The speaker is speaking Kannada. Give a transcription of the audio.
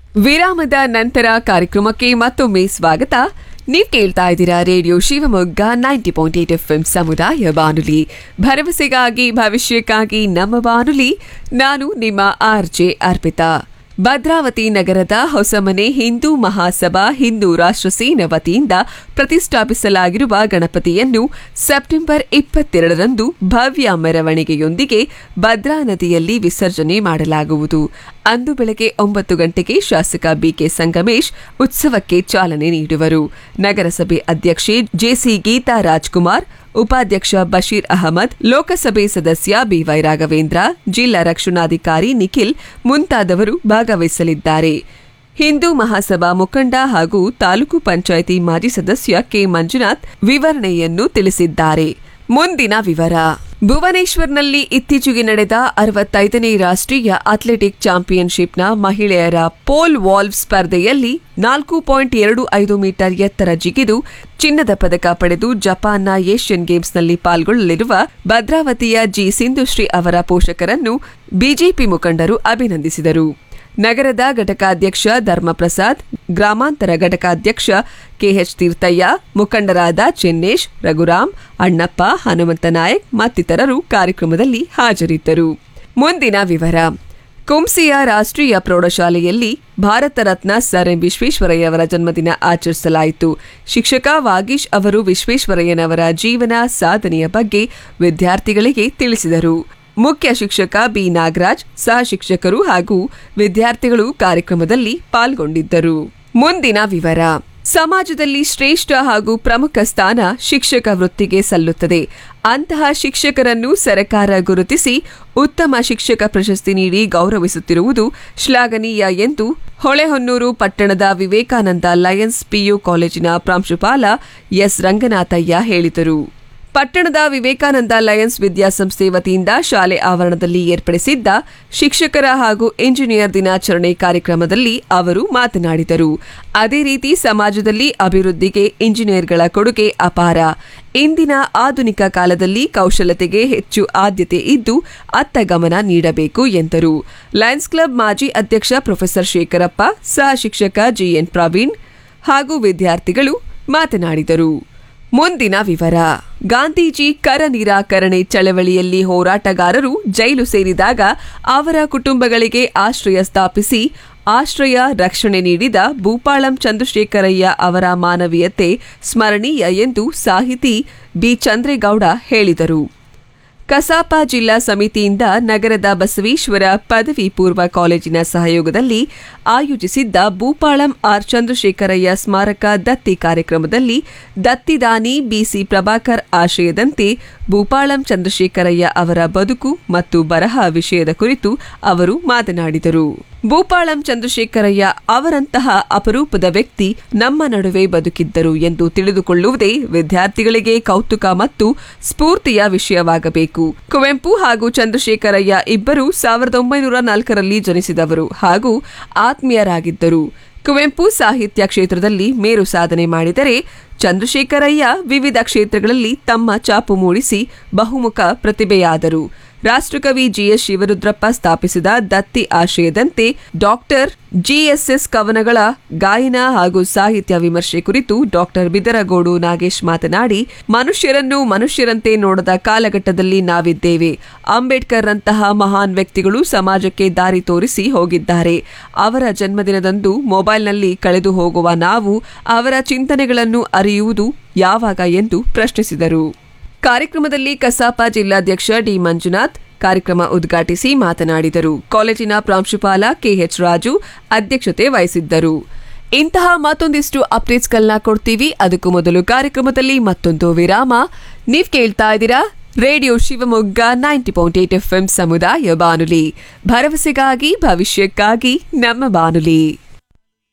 ವಿರಾಮದ ನಂತರ ಕಾರ್ಯಕ್ರಮಕ್ಕೆ ಮತ್ತೊಮ್ಮೆ ಸ್ವಾಗತ ನೀವು ಕೇಳ್ತಾ ಇದ್ದೀರಾ radio Shivamogga ninety point eight F M ಸಮುದಾಯ ಬಾನುಲಿ ಭರವಸೆಗಾಗಿ ಭವಿಷ್ಯಕ್ಕಾಗಿ ನಮ್ಮ ಬಾನುಲಿ ನಾನು ನಿಮ್ಮ ಆರ್ ಜೆ ಅರ್ಪಿತಾ ಭದ್ರಾವತಿ ನಗರದ ಹೊಸಮನೆ ಹಿಂದೂ ಮಹಾಸಭಾ ಹಿಂದೂ ರಾಷ್ಟ್ರ ಸೇನೆ ವತಿಯಿಂದ ಪ್ರತಿಷ್ಠಾಪಿಸಲಾಗಿರುವ ಗಣಪತಿಯನ್ನು ಸೆಪ್ಟೆಂಬರ್ ಇಪ್ಪತ್ತೆರಡರಂದು ಭವ್ಯ ಮೆರವಣಿಗೆಯೊಂದಿಗೆ ಭದ್ರಾ ನದಿಯಲ್ಲಿ ವಿಸರ್ಜನೆ ಮಾಡಲಾಗುವುದು ಅಂದು ಬೆಳಗ್ಗೆ ಒಂಬತ್ತು ಗಂಟೆಗೆ ಶಾಸಕ ಬಿಕೆ ಸಂಗಮೇಶ್ ಉತ್ಸವಕ್ಕೆ ಚಾಲನೆ ನೀಡುವರು ನಗರಸಭೆ ಅಧ್ಯಕ್ಷೆ ಜೆಸಿ ಗೀತಾ ರಾಜ್ಕುಮಾರ್ ಉಪಾಧ್ಯಕ್ಷ ಬಶೀರ್ ಅಹಮದ್ ಲೋಕಸಭೆ ಸದಸ್ಯ ಬಿವೈ ರಾಘವೇಂದ್ರ ಜಿಲ್ಲಾ ರಕ್ಷಣಾಧಿಕಾರಿ ನಿಖಿಲ್ ಮುಂತಾದವರು ಭಾಗವಹಿಸಲಿದ್ದಾರೆ ಹಿಂದೂ ಮಹಾಸಭಾ ಮುಖಂಡ ಹಾಗೂ ತಾಲೂಕು ಪಂಚಾಯಿತಿ ಮಾಜಿ ಸದಸ್ಯ ಕೆ ಮಂಜುನಾಥ್ ವಿವರಣೆಯನ್ನು ತಿಳಿಸಿದ್ದಾರೆ ಮುಂದಿನ ವಿವರ ಭುವನೇಶ್ವರ್ನಲ್ಲಿ ಇತ್ತೀಚೆಗೆ ನಡೆದ ಅರವತ್ತೈದನೇ ರಾಷ್ಟ್ರೀಯ ಅಥ್ಲೆಟಿಕ್ ಚಾಂಪಿಯನ್ಶಿಪ್ನ ಮಹಿಳೆಯರ ಪೋಲ್ ವಾಲ್ವ್ ಸ್ಪರ್ಧೆಯಲ್ಲಿ ನಾಲ್ಕು ಪಾಯಿಂಟ್ ಎರಡು ಐದು ಮೀಟರ್ ಎತ್ತರ ಜಿಗಿದು ಚಿನ್ನದ ಪದಕ ಪಡೆದು ಜಪಾನ್ನ ಏಷ್ಯನ್ ಗೇಮ್ಸ್ನಲ್ಲಿ ಪಾಲ್ಗೊಳ್ಳಲಿರುವ ಭದ್ರಾವತಿಯ ಜಿ ಸಿಂಧುಶ್ರೀ ಅವರ ಪೋಷಕರನ್ನು ಬಿಜೆಪಿ ಮುಖಂಡರು ಅಭಿನಂದಿಸಿದರು ನಗರದ ಘಟಕಾಧ್ಯಕ್ಷ ಧರ್ಮಪ್ರಸಾದ್ ಗ್ರಾಮಾಂತರ ಘಟಕಾಧ್ಯಕ್ಷ ಕೆಎಚ್ ತೀರ್ಥಯ್ಯ ಮುಖಂಡರಾದ ಚೆನ್ನೇಶ್ ರಘುರಾಮ್ ಅಣ್ಣಪ್ಪ ಹನುಮಂತ ನಾಯಕ್ ಮತ್ತಿತರರು ಕಾರ್ಯಕ್ರಮದಲ್ಲಿ ಹಾಜರಿದ್ದರು ಮುಂದಿನ ವಿವರ ಕುಂಸಿಯ ರಾಷ್ಟ್ರೀಯ ಪ್ರೌಢಶಾಲೆಯಲ್ಲಿ ಭಾರತ ರತ್ನ ಸರ್ ಎಂ ವಿಶ್ವೇಶ್ವರಯ್ಯವರ ಜನ್ಮದಿನ ಆಚರಿಸಲಾಯಿತು ಶಿಕ್ಷಕ ವಾಗೀಶ್ ಅವರು ವಿಶ್ವೇಶ್ವರಯ್ಯನವರ ಜೀವನ ಸಾಧನೆಯ ಬಗ್ಗೆ ವಿದ್ಯಾರ್ಥಿಗಳಿಗೆ ತಿಳಿಸಿದರು ಮುಖ್ಯ ಶಿಕ್ಷಕ ಬಿ ನಾಗರಾಜ್ ಸಹ ಶಿಕ್ಷಕರು ಹಾಗೂ ವಿದ್ಯಾರ್ಥಿಗಳು ಕಾರ್ಯಕ್ರಮದಲ್ಲಿ ಪಾಲ್ಗೊಂಡಿದ್ದರು ಮುಂದಿನ ವಿವರ ಸಮಾಜದಲ್ಲಿ ಶ್ರೇಷ್ಠ ಹಾಗೂ ಪ್ರಮುಖ ಸ್ಥಾನ ಶಿಕ್ಷಕ ವೃತ್ತಿಗೆ ಸಲ್ಲುತ್ತದೆ ಅಂತಹ ಶಿಕ್ಷಕರನ್ನು ಸರ್ಕಾರ ಗುರುತಿಸಿ ಉತ್ತಮ ಶಿಕ್ಷಕ ಪ್ರಶಸ್ತಿ ನೀಡಿ ಗೌರವಿಸುತ್ತಿರುವುದು ಶ್ಲಾಘನೀಯ ಎಂದು ಹೊಳೆಹೊನ್ನೂರು ಪಟ್ಟಣದ ವಿವೇಕಾನಂದ ಲಯನ್ಸ್ ಪಿಯು ಕಾಲೇಜಿನ ಪ್ರಾಂಶುಪಾಲ ಎಸ್ ರಂಗನಾಥಯ್ಯ ಹೇಳಿದರು ಪಟ್ಟಣದ ವಿವೇಕಾನಂದ ಲಯನ್ಸ್ ವಿದ್ಯಾಸಂಸ್ಥೆ ವತಿಯಿಂದ ಶಾಲೆ ಆವರಣದಲ್ಲಿ ಏರ್ಪಡಿಸಿದ್ದ ಶಿಕ್ಷಕರ ಹಾಗೂ ಇಂಜಿನಿಯರ್ ದಿನಾಚರಣೆ ಕಾರ್ಯಕ್ರಮದಲ್ಲಿ ಅವರು ಮಾತನಾಡಿದರು ಅದೇ ರೀತಿ ಸಮಾಜದಲ್ಲಿ ಅಭಿವೃದ್ಧಿಗೆ ಇಂಜಿನಿಯರ್ಗಳ ಕೊಡುಗೆ ಅಪಾರ ಇಂದಿನ ಆಧುನಿಕ ಕಾಲದಲ್ಲಿ ಕೌಶಲತೆಗೆ ಹೆಚ್ಚು ಆದ್ಯತೆ ಇದ್ದು ಅತ್ತ ಗಮನ ನೀಡಬೇಕು ಎಂದರು ಲಯನ್ಸ್ ಕ್ಲಬ್ ಮಾಜಿ ಅಧ್ಯಕ್ಷ ಪ್ರೊಫೆಸರ್ ಶೇಖರಪ್ಪ ಸಹ ಶಿಕ್ಷಕ ಜಿಎನ್ ಪ್ರವೀಣ್ ಹಾಗೂ ವಿದ್ಯಾರ್ಥಿಗಳು ಮಾತನಾಡಿದರು ಮುಂದಿನ ವಿವರ ಗಾಂಧೀಜಿ ಕರ ನಿರಾಕರಣೆ ಚಳವಳಿಯಲ್ಲಿ ಹೋರಾಟಗಾರರು ಜೈಲು ಸೇರಿದಾಗ ಅವರ ಕುಟುಂಬಗಳಿಗೆ ಆಶ್ರಯ ಸ್ಥಾಪಿಸಿ ಆಶ್ರಯ ರಕ್ಷಣೆ ನೀಡಿದ ಭೂಪಾಳಂ ಚಂದ್ರಶೇಖರಯ್ಯ ಅವರ ಮಾನವೀಯತೆ ಸ್ಮರಣೀಯ ಎಂದು ಸಾಹಿತಿ ಬಿ ಚಂದ್ರೇಗೌಡ ಹೇಳಿದರು ಕಸಾಪ ಜಿಲ್ಲಾ ಸಮಿತಿಯಿಂದ ನಗರದ ಬಸವೇಶ್ವರ ಪದವಿ ಪೂರ್ವ ಕಾಲೇಜಿನ ಸಹಯೋಗದಲ್ಲಿ ಆಯೋಜಿಸಿದ್ದ ಭೂಪಾಳಂ ಆರ್ ಚಂದ್ರಶೇಖರಯ್ಯ ಸ್ಮಾರಕ ದತ್ತಿ ಕಾರ್ಯಕ್ರಮದಲ್ಲಿ ದತ್ತಿದಾನಿ ಬಿಸಿ ಪ್ರಭಾಕರ್ ಆಶಯದಂತೆ ಭೂಪಾಳಂ ಚಂದ್ರಶೇಖರಯ್ಯ ಅವರ ಬದುಕು ಮತ್ತು ಬರಹ ವಿಷಯದ ಕುರಿತು ಅವರು ಮಾತನಾಡಿದರು ಭೂಪಾಳಂ ಚಂದ್ರಶೇಖರಯ್ಯ ಅವರಂತಹ ಅಪರೂಪದ ವ್ಯಕ್ತಿ ನಮ್ಮ ನಡುವೆ ಬದುಕಿದ್ದರು ಎಂದು ತಿಳಿದುಕೊಳ್ಳುವುದೇ ವಿದ್ಯಾರ್ಥಿಗಳಿಗೆ ಕೌತುಕ ಮತ್ತು ಸ್ಫೂರ್ತಿಯ ವಿಷಯವಾಗಬೇಕು ಕುವೆಂಪು ಹಾಗೂ ಚಂದ್ರಶೇಖರಯ್ಯ ಇಬ್ಬರು ಸಾವಿರದ ಒಂಬೈನೂರ ನಾಲ್ಕರಲ್ಲಿ ಜನಿಸಿದವರು ಹಾಗೂ ಆತ್ಮೀಯರಾಗಿದ್ದರು ಕುವೆಂಪು ಸಾಹಿತ್ಯ ಕ್ಷೇತ್ರದಲ್ಲಿ ಮೇರು ಸಾಧನೆ ಮಾಡಿದರೆ ಚಂದ್ರಶೇಖರಯ್ಯ ವಿವಿಧ ಕ್ಷೇತ್ರಗಳಲ್ಲಿ ತಮ್ಮ ಚಾಪು ಮೂಡಿಸಿ ಬಹುಮುಖ ಪ್ರತಿಭೆಯಾದರು ರಾಷ್ಟ್ರಕವಿ ಜಿಎಸ್ ಶಿವರುದ್ರಪ್ಪ ಸ್ಥಾಪಿಸಿದ ದತ್ತಿ ಆಶಯದಂತೆ ಡಾಕ್ಟರ್ ಜಿಎಸ್ಎಸ್ ಕವನಗಳ ಗಾಯನ ಹಾಗೂ ಸಾಹಿತ್ಯ ವಿಮರ್ಶೆ ಕುರಿತು ಡಾಕ್ಟರ್ ಬಿದರಗೋಡು ನಾಗೇಶ್ ಮಾತನಾಡಿ ಮನುಷ್ಯರನ್ನು ಮನುಷ್ಯರಂತೆ ನೋಡದ ಕಾಲಘಟ್ಟದಲ್ಲಿ ನಾವಿದ್ದೇವೆ ಅಂಬೇಡ್ಕರ್ ರಂತಹ ಮಹಾನ್ ವ್ಯಕ್ತಿಗಳು ಸಮಾಜಕ್ಕೆ ದಾರಿ ತೋರಿಸಿ ಹೋಗಿದ್ದಾರೆ ಅವರ ಜನ್ಮದಿನದಂದು ಮೊಬೈಲ್ನಲ್ಲಿ ಕಳೆದು ಹೋಗುವ ನಾವು ಅವರ ಚಿಂತನೆಗಳನ್ನು ಅರಿಯುವುದು ಯಾವಾಗ ಎಂದು ಪ್ರಶ್ನಿಸಿದರು ಕಾರ್ಯಕ್ರಮದಲ್ಲಿ ಕಸಾಪ ಜಿಲ್ಲಾಧ್ಯಕ್ಷ ಡಿ ಮಂಜುನಾಥ್ ಕಾರ್ಯಕ್ರಮ ಉದ್ಘಾಟಿಸಿ ಮಾತನಾಡಿದರು ಕಾಲೇಜಿನ ಪ್ರಾಂಶುಪಾಲ ಕೆಎಚ್ ರಾಜು ಅಧ್ಯಕ್ಷತೆ ವಹಿಸಿದ್ದರು ಇಂತಹ ಮತ್ತೊಂದಿಷ್ಟು ಅಪ್ಡೇಟ್ಸ್ಗಳನ್ನ ಕೊಡ್ತೀವಿ ಅದಕ್ಕೂ ಮೊದಲು ಕಾರ್ಯಕ್ರಮದಲ್ಲಿ ಮತ್ತೊಂದು ವಿರಾಮ ನೀವ್ ಕೇಳ್ತಾ ಇದ್ದೀರಾ radio Shivamogga ninety point eight F ಸಮುದಾಯ ಬಾನುಲಿ ಭರವಸೆಗಾಗಿ ಭವಿಷ್ಯಕ್ಕಾಗಿ ನಮ್ಮ ಬಾನುಲಿ